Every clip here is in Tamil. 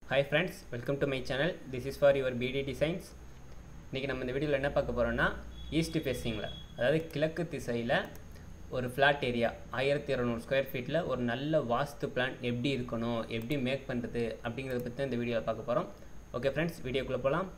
hi friends welcome to my channel this is for your PD designs இன்றைக்கி நம்ம இந்த வீடியோவில் என்ன பார்க்க போகிறோம்னா ஈஸ்ட் ஃபேஸிங்கில் அதாவது கிழக்கு திசையில் ஒரு ஃப்ளாட் ஏரியா ஆயிரத்தி இரநூறு ஸ்கொயர் ஃபீட்டில் ஒரு நல்ல வாஸ்து பிளான் எப்படி இருக்கணும் எப்படி மேக் பண்ணுறது அப்படிங்கிறத பற்றி தான் இந்த வீடியோவில் பார்க்க போகிறோம் ஓகே ஃப்ரெண்ட்ஸ் வீடியோக்குள்ளே போகலாம்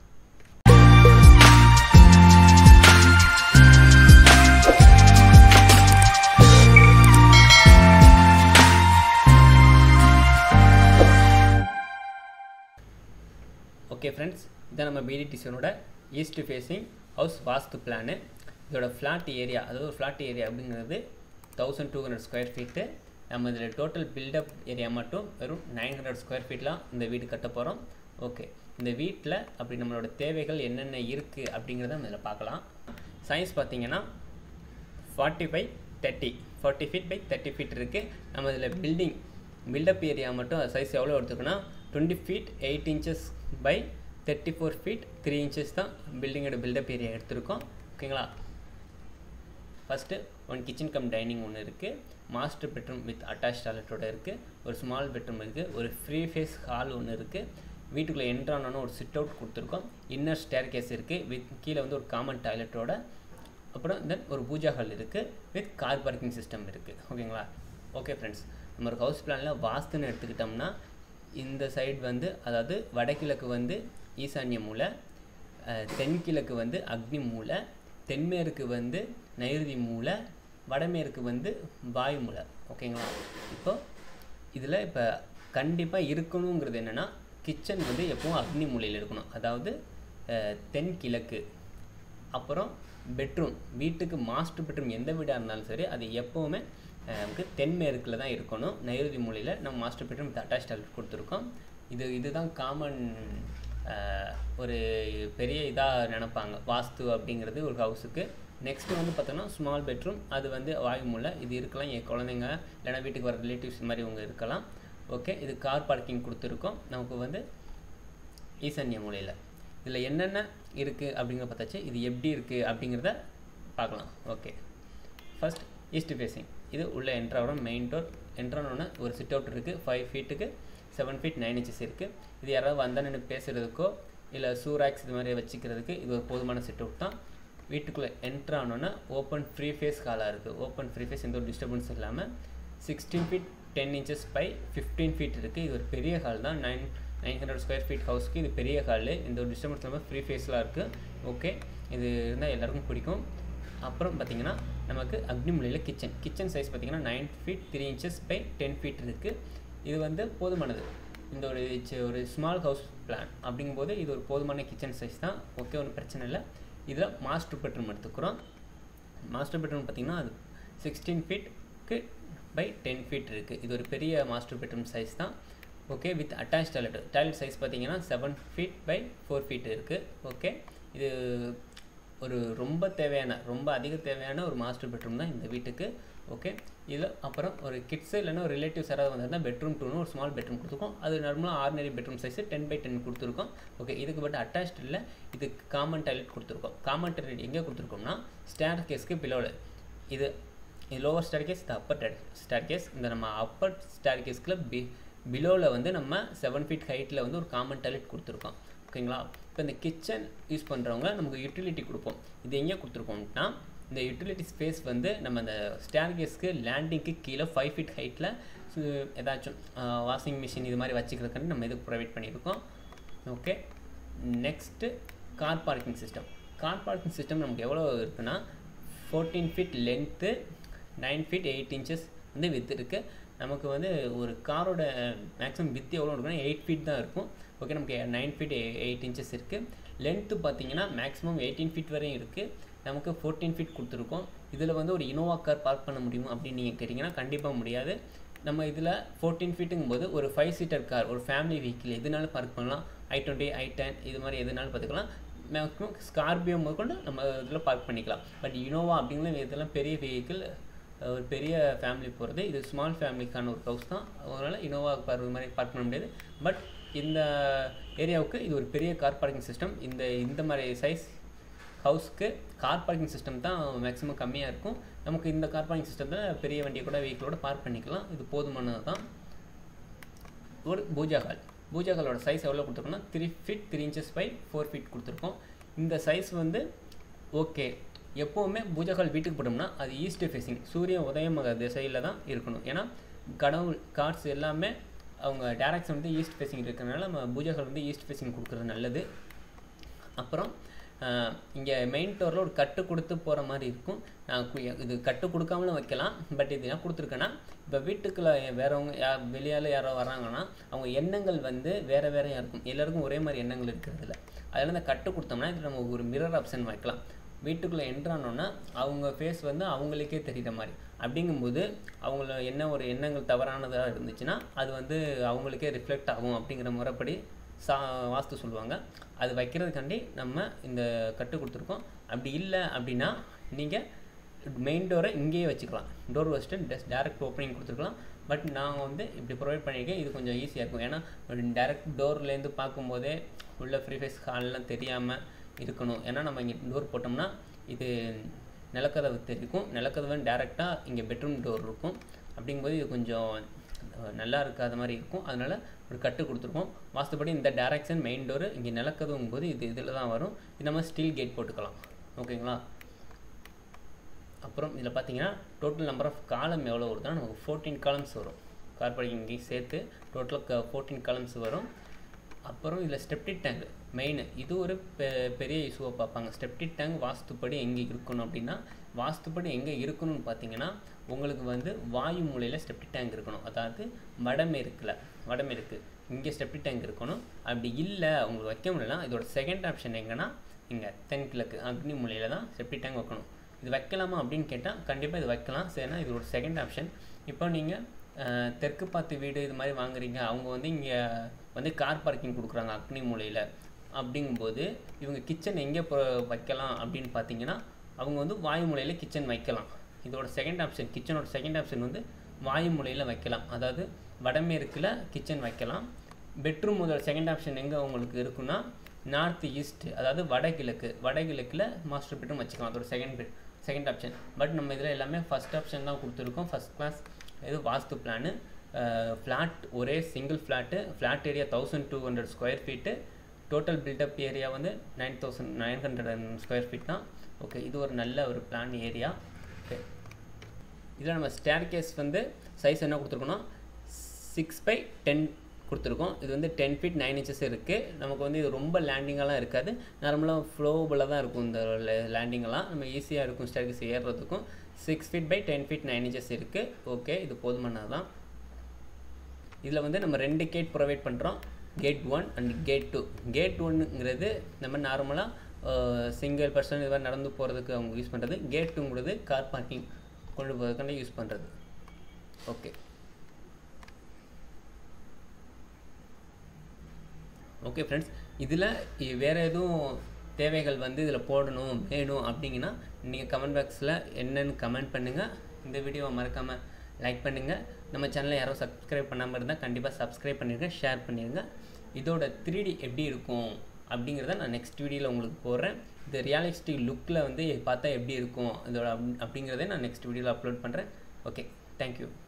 ஓகே ஃப்ரெண்ட்ஸ் இதான் நம்ம பிடி டிசைனோட east facing house vastu plan இதோட ஃப்ளாட் ஏரியா அதாவது ஒரு ஃப்ளாட் ஏரியா அப்படிங்கிறது thousand two hundred square feet நம்ம இதில் டோட்டல் பில்டப் ஏரியா மட்டும் வெறும் நைன் ஹண்ட்ரட் ஸ்கொயர் ஃபீட்லாம் இந்த வீடு கட்ட போகிறோம் ஓகே இந்த வீட்டில் அப்படி நம்மளோட தேவைகள் என்னென்ன இருக்குது அப்படிங்கிறத நம்ம இதில் பார்க்கலாம் சயின்ஸ் பார்த்தீங்கன்னா forty by thirty forty feet by thirty feet இருக்குது நம்ம இதில் பில்டிங் பில்டப் ஏரியா மட்டும் சைஸ் எவ்வளோ எடுத்துக்கோன்னா twenty feet eight inches by thirty four feet three inches தான் பில்டிங்கோட பில்டப் ஏரியா எடுத்திருக்கோம் ஓகேங்களா first one kitchen cum dining ஒன்று இருக்குது மாஸ்டர் பெட்ரூம் வித் அட்டாச் டாய்லெட்டோட இருக்குது ஒரு ஸ்மால் பெட்ரூம் இருக்குது ஒரு ஃப்ரீ ஃபேஸ் ஹால் ஒன்று இருக்குது வீட்டுக்குள்ளே என்ட்ரானோன்னு ஒரு சிட் அவுட் கொடுத்துருக்கோம் இன்னர் ஸ்டேர் கேஸ் இருக்குது வித் கீழே வந்து ஒரு காமன் டாய்லெட்டோட அப்புறம் தென் ஒரு பூஜா ஹால் இருக்குது வித் கார் பார்க்கிங் சிஸ்டம் இருக்குது ஓகேங்களா ஓகே ஃப்ரெண்ட்ஸ் நம்ம ஒரு ஹவுஸ் பிளானில் வாஸ்துன்னு எடுத்துக்கிட்டோம்னா இந்த சைடு வந்து அதாவது வடகிழக்கு வந்து ஈசான்ய மூலை தென்கிழக்கு வந்து அக்னி மூலை தென்மேற்கு வந்து நைருதி மூலை வடமேற்கு வந்து வாயு மூலை ஓகேங்களா இப்போ இதில் இப்போ கண்டிப்பாக இருக்கணுங்கிறது என்னென்னா கிச்சன் வந்து எப்பவும் அக்னி மூலையில் இருக்கணும் அதாவது தென்கிழக்கு அப்புறம் பெட்ரூம் வீட்டுக்கு மாஸ்டர் பெட்ரூம் எந்த வீடாக இருந்தாலும் சரி அது எப்போவுமே நமக்கு தென்மேற்கில் தான் இருக்கணும் நைருதி மூலையில் நம்ம மாஸ்டர் பெட்ரூம் அட்டாச் டாய்லெட் கொடுத்துருக்கோம் இது இதுதான் காமன் ஒரு பெரிய இதாக நினப்பாங்க வாஸ்து அப்படிங்கிறது ஒரு ஹவுஸுக்கு நெக்ஸ்ட்டு வந்து பார்த்தோன்னா ஸ்மால் பெட்ரூம் அது வந்து வாயு மூலை இது இருக்கலாம் என் குழந்தைங்க இல்லைனா வீட்டுக்கு வர ரிலேட்டிவ்ஸ் மாதிரி இவங்க இருக்கலாம் ஓகே இது கார் பார்க்கிங் கொடுத்துருக்கோம் நமக்கு வந்து ஈசான்ய மூலையில் இதில் என்னென்ன இருக்குது அப்படிங்கிறத பார்த்தாச்சு இது எப்படி இருக்குது அப்படிங்கிறத பார்க்கலாம் ஓகே ஃபஸ்ட் ஈஸ்ட் ஃபேஸிங் இது உள்ள என்ட்ராவோட மெயின் டோர் என்ட்ரானோட ஒரு சிட் அவுட் இருக்குது ஃபைவ் ஃபீட்டுக்கு செவன் ஃபீட் நைன் இன்ச்சஸ் இருக்குது இது யாராவது வந்தால் நின்று பேசுகிறதுக்கோ இல்லை சூராக்ஸ் இது மாதிரி வச்சுக்கிறதுக்கு இது ஒரு போதுமான சிட் அவுட் தான் வீட்டுக்குள்ளே என்ட்ரானோன்னா ஓப்பன் ஃப்ரீ ஃபேஸ் காலாக இருக்குது ஓப்பன் ஃப்ரீ ஃபேஸ் எந்த ஒரு டிஸ்டர்பன்ஸ் இல்லாமல் sixteen feet ten inches by fifteen feet இருக்குது இது ஒரு பெரிய ஹால் தான் nine nine hundred square feet ஹவுஸ்க்கு இது பெரிய ஹாலு இந்த ஒரு டிஸ்டர்பன்ஸ் இல்லாமல் ஃப்ரீ ஃபேஸ்லாம் இருக்குது ஓகே இது இருந்தால் எல்லாருக்கும் பிடிக்கும் அப்புறம் பார்த்திங்கன்னா நமக்கு அக்னிமலையில் கிச்சன் கிச்சன் சைஸ் பார்த்திங்கன்னா nine feet three inches by ten feet இருக்குது இது வந்து போதுமானது இந்த ஒரு ஒரு ஸ்மால் ஹவுஸ் பிளான் அப்படிங்கும்போது இது ஒரு போதுமான கிச்சன் சைஸ் தான் ஓகே ஒன்றும் பிரச்சனை இல்லை இதில் மாஸ்டர் பெட்ரூம் எடுத்துக்கிறோம் மாஸ்டர் பெட்ரூம் பார்த்திங்கன்னா அது சிக்ஸ்டீன் ஃபீட்க்கு பை டென் ஃபீட் இருக்குது இது ஒரு பெரிய மாஸ்டர் பெட்ரூம் சைஸ் தான் okay with attach toilet toilet size பார்த்தீங்கன்னா seven feet by four feet இருக்குது ஓகே இது ஒரு ரொம்ப தேவையான ரொம்ப அதிக தேவையான ஒரு மாஸ்டர் பெட்ரூம் தான் இந்த வீட்டுக்கு ஓகே இதில் அப்புறம் ஒரு கிட்ஸு இல்லைன்னா ஒரு ரிலேட்டிவ்ஸ் யாராவது வந்தால் பெட்ரூம் டூன்னு ஒரு ஸ்மால் பெட்ரூம் கொடுத்துருக்கோம் அது நார்மலாக ordinary bedroom size ten by ten கொடுத்துருக்கோம் ஓகே இதுக்கு பட் அட்டாச்ட் இல்லை இது காமன் டாய்லெட் கொடுத்துருக்கோம் காமன் டாய்லெட் எங்கே கொடுத்துருக்கோம்னா ஸ்டேர் கேஸ்க்கு பிலோவில் இது இது லோவர் ஸ்டேர் கேஸ் இது அப்பர் ஸ்டேர் கேஸ் இந்த நம்ம அப்பர் ஸ்டேர் கேஸ்க்கில் பி பிலோவில் வந்து நம்ம செவன் ஃபீட் ஹைட்டில் வந்து ஒரு காமன் டாய்லெட் கொடுத்துருக்கோம் ஓகேங்களா இப்போ இந்த கிச்சன் யூஸ் பண்ணுறவங்க நமக்கு யூட்டிலிட்டி கொடுப்போம் இது எங்கே கொடுத்துருக்கோம்னா இந்த யூட்டிலிட்டி ஸ்பேஸ் வந்து நம்ம அந்த ஸ்டேர் கேஸ்க்கு லேண்டிங்க்கு கீழே ஃபைவ் ஃபீட் ஹைட்டில் ஏதாச்சும் வாஷிங் மிஷின் இது மாதிரி வச்சுக்கிறதுக்காண்டி நம்ம இதுக்கு ப்ரொவைட் பண்ணியிருக்கோம் okay next car parking system car parking system நமக்கு எவ்வளோ இருக்குன்னா fourteen feet length nine feet eight inches வந்து வித் இருக்குது நமக்கு வந்து ஒரு காரோட மேக்ஸிமம் வித் எவ்வளோ இருக்குன்னா எயிட் ஃபீட் தான் இருக்கும் ஓகே நமக்கு நைன் ஃபீட் எயிட் இன்ச்சஸ் இருக்குது லென்த்து பார்த்தீங்கன்னா மேக்ஸிமம் எயிட்டீன் ஃபீட் வரையும் இருக்குது நமக்கு ஃபோர்டீன் ஃபீட் கொடுத்துருக்கோம் இதில் வந்து ஒரு இனோவா கார் பார்க் பண்ண முடியுமா அப்படின்னு நீங்கள் கேட்டிங்கன்னா கண்டிப்பாக முடியாது நம்ம இதில் ஃபோர்டீன் ஃபீட்டுங்கும் போது ஒரு ஃபைவ் சீட்டர் கார் ஒரு ஃபேமிலி வெஹிக்கிள் எதுனாலும் பார்க் பண்ணலாம் ஐ டுவெண்ட்டி ஐ டென் இது மாதிரி எதுனாலும் பார்த்துக்கலாம் மேக்ஸிமம் ஸ்கார்பியோ முதற்கொண்டு நம்ம இதில் பார்க் பண்ணிக்கலாம் பட் இனோவா அப்படிங்கிற இதெல்லாம் பெரிய வெஹிக்கிள் ஒரு பெரிய ஃபேமிலி போகிறது இது ஸ்மால் ஃபேமிலிக்கான ஒரு ஹவுஸ் தான் அதனால் இனோவா கார் மாதிரி பார்க் பண்ண முடியாது பட் இந்த ஏரியாவுக்கு இது ஒரு பெரிய கார் பார்க்கிங் சிஸ்டம் இந்த இந்த மாதிரி சைஸ் ஹவுஸ்க்கு கார் பார்க்கிங் சிஸ்டம் தான் மேக்ஸிமம் கம்மியாக இருக்கும் நமக்கு இந்த கார் பார்க்கிங் சிஸ்டத்தில் பெரிய வண்டியை கூட வெஹிக்கிளோட பார்க் பண்ணிக்கலாம் இது போதுமானது தான் ஒரு பூஜா ஹால் பூஜாக்களோட சைஸ் எவ்வளோ கொடுத்துருக்கோம்னா three feet three inches by four feet கொடுத்துருக்கோம் இந்த சைஸ் வந்து ஓகே எப்போவுமே பூஜாக்கள் வீட்டுக்கு போட்டோம்னா அது ஈஸ்ட் ஃபேஸிங் சூரியன் உதயமாக திசையில் தான் இருக்கணும் ஏன்னா கடவுள் கார்ட்ஸ் எல்லாமே அவங்க டேரக்ஷன் வந்து ஈஸ்ட் ஃபேஸிங் இருக்கிறனால நம்ம பூஜாக்கள் வந்து ஈஸ்ட் ஃபேஸிங் கொடுக்குறது நல்லது அப்புறம் இங்கே மெயின் டோரில் ஒரு கட்டு கொடுத்து போகிற மாதிரி இருக்கும் நான் கு- இது கட்டு கொடுக்காமலும் வைக்கலாம் பட் இது என்ன கொடுத்துருக்கேன்னா இப்போ வீட்டுக்குள்ளே வேறவங்க யா வெளியால் யாரோ வராங்கன்னா அவங்க எண்ணங்கள் வந்து வேறு வேறையாக இருக்கும் எல்லாருக்கும் ஒரே மாதிரி எண்ணங்கள் இருக்கிறது இல்லை அதில் இந்த கட்டு கொடுத்தோம்னா இது நம்ம ஒரு மிரர் ஆப்ஷன் வைக்கலாம் வீட்டுக்குள்ளே என்ட்ரானோன்னா அவங்க ஃபேஸ் வந்து அவங்களுக்கே தெரிகிற மாதிரி அப்படிங்கும்போது அவங்கள என்ன ஒரு எண்ணங்கள் தவறானதாக இருந்துச்சுன்னா அது வந்து அவங்களுக்கே ரிஃப்ளெக்ட் ஆகும் அப்படிங்கிற முறைப்படி சா வாஸ்து சொல்லுவாங்க அது வைக்கிறதுக்காண்டி நம்ம இந்த கட்டு கொடுத்துருக்கோம் அப்படி இல்லை அப்படின்னா நீங்கள் மெயின் டோரை இங்கேயே வச்சுக்கலாம் டோர் வச்சுட்டு டெஸ்ட் டேரக்ட் ஓப்பனிங் கொடுத்துருக்கலாம் பட் நான் வந்து இப்படி ப்ரொவைட் பண்ணியிருக்கேன் இது கொஞ்சம் ஈஸியாக இருக்கும் ஏன்னா டேரக்ட் டோர்லேருந்து பார்க்கும்போதே உள்ள ஃப்ரீ ஃபேஸ் ஹால்லாம் தெரியாமல் இருக்கணும் ஏன்னா நம்ம இங்கே டோர் போட்டோம்னா இது நிலக்கதவு தெரிக்கும் நிலக்கதவு டேரெக்டாக இங்கே பெட்ரூம் டோர் இருக்கும் அப்படிங்கும்போது இது கொஞ்சம் அஹ், நல்லா இருக்காத மாதிரி இருக்கும் அதனால் ஒரு கட்டு கொடுத்துருக்கோம் வாஸ்துபடி இந்த டேரக்ஷன் மெயின் டோரு இங்கே நிலக்கதவுங்கும் போது இது இதில் தான் வரும் இது நம்ம ஸ்டீல் கேட் போட்டுக்கலாம் ஓகேங்களா அப்புறம் இதில் பார்த்தீங்கன்னா டோட்டல் நம்பர் ஆஃப் காலம் எவ்வளோ வருதுன்னா நமக்கு ஃபோர்டீன் காலம்ஸ் வரும் கார் பார்க்கிங் சேர்த்து டோட்டலாக ஃபோர்டீன் காலம்ஸ் வரும் அப்புறம் இதில் ஸ்டெப்டிட் டேங்க் மெயின் இது ஒரு பெ- பெரிய இஷ்யூவை பார்ப்பாங்க ஸ்டெப்டிட் டேங்க் வாஸ்துப்படி எங்கே இருக்கணும் அப்படின்னா வாஸ்துப்படி எங்கே இருக்கணும்னு பார்த்தீங்கன்னா உங்களுக்கு வந்து வாயு மூலையில் ஸ்டெப்டிக் டேங்க் இருக்கணும் அதாவது வடமேற்கில் வடமேற்கு இங்கே ஸ்டெப்டிக் டேங்க் இருக்கணும் அப்படி இல்லை உங்களுக்கு வைக்க முடியலனா இதோட செகண்ட் ஆப்ஷன் எங்கன்னா இங்கே தென்கிழக்கு அக்னி மூலையில் தான் செப்டிக் டேங்க் வைக்கணும் இது வைக்கலாமா அப்படின்னு கேட்டால் கண்டிப்பாக இது வைக்கலாம் சரினா இது ஒரு செகண்ட் ஆப்ஷன் இப்போ நீங்கள் தெற்கு பார்த்து வீடு இது மாதிரி வாங்குறீங்க அவங்க வந்து இங்கே வந்து கார் பார்க்கிங் கொடுக்குறாங்க அக்னி மூலையில் அப்படிங்கும்போது இவங்க கிச்சன் எங்கே இப்போ வைக்கலாம் அப்படின்னு பார்த்தீங்கன்னா அவங்க வந்து வாயு மூலையில் கிச்சன் வைக்கலாம் இதோட செகண்ட் ஆப்ஷன் கிச்சனோட செகண்ட் ஆப்ஷன் வந்து வாயு மூலையில் வைக்கலாம் அதாவது வடமேற்கில் கிச்சன் வைக்கலாம் பெட்ரூம் முதல் செகண்ட் ஆப்ஷன் எங்கே உங்களுக்கு இருக்குன்னா நார்த் ஈஸ்ட் அதாவது வடகிழக்கு வடகிழக்கில் மாஸ்டர் பெட்ரூம் வச்சுக்கலாம் அதோட second bed second option but நம்ம இதில் எல்லாமே ஃபஸ்ட் ஆப்ஷன் தான் கொடுத்துருக்கோம் ஃபஸ்ட் கிளாஸ் இது வாஸ்து பிளானு ஃப்ளாட் ஒரே single flat flat area thousand two hundred square feet total buildup area வந்து nine thousand nine hundred and square feet தான் ஓகே இது ஒரு நல்ல ஒரு பிளான் ஏரியா ஓகே இதில் நம்ம ஸ்டேர் கேஸ் வந்து சைஸ் என்ன கொடுத்துருக்கோம்னா சிக்ஸ் பை டென் கொடுத்துருக்கோம் இது வந்து டென் ஃபீட் நைன் இன்ச்சஸ் இருக்குது நமக்கு வந்து இது ரொம்ப லேண்டிங்கெல்லாம் இருக்காது நார்மலாக ஃப்ளோபுளாக தான் இருக்கும் இந்த லேண்டிங்கெல்லாம் நம்ம ஈஸியாக இருக்கும் ஸ்டேர் கேஸ் ஏறுறதுக்கும் six feet by ten feet nine inches இருக்குது ஓகே இது போதுமானது தான் இதில் வந்து நம்ம ரெண்டு கேட் ப்ரொவைட் பண்ணுறோம் gate one and gate two gate ஒன்னுங்கிறது நம்ம நார்மலாக சிங்கிள் பர்சன் இது மாதிரி நடந்து போகிறதுக்கு அவங்க யூஸ் பண்ணுறது கேட் டூங்கிறது கார் பார்க்கிங் கொண்டு போகிறதுக்கான யூஸ் பண்ணுறது ஓகே ஓகே ஃப்ரெண்ட்ஸ் இதில் வேறு எதுவும் தேவைகள் வந்து இதில் போடணும் வேணும் அப்படிங்கன்னா நீங்கள் கமெண்ட் பாக்ஸில் என்னென்னு கமெண்ட் பண்ணுங்கள் இந்த வீடியோவை மறக்காமல் லைக் பண்ணுங்கள் நம்ம சேனலை யாரும் சப்ஸ்கிரைப் பண்ணாமல் இருந்தால் கண்டிப்பாக சப்ஸ்கிரைப் பண்ணிடுங்க ஷேர் பண்ணிடுங்க இதோட 3D எப்படி இருக்கும் அப்படிங்கிறத நான் நெக்ஸ்ட் வீடியோவில் உங்களுக்கு போடுறேன் இது ரியாலிஸ்டிக் லுக்கில் வந்து பார்த்தா எப்படி இருக்கும் இதோட அப் அப்படிங்கிறத நான் நெக்ஸ்ட் வீடியோவில் அப்லோட் பண்ணுறேன் ஓகே தேங்க்யூ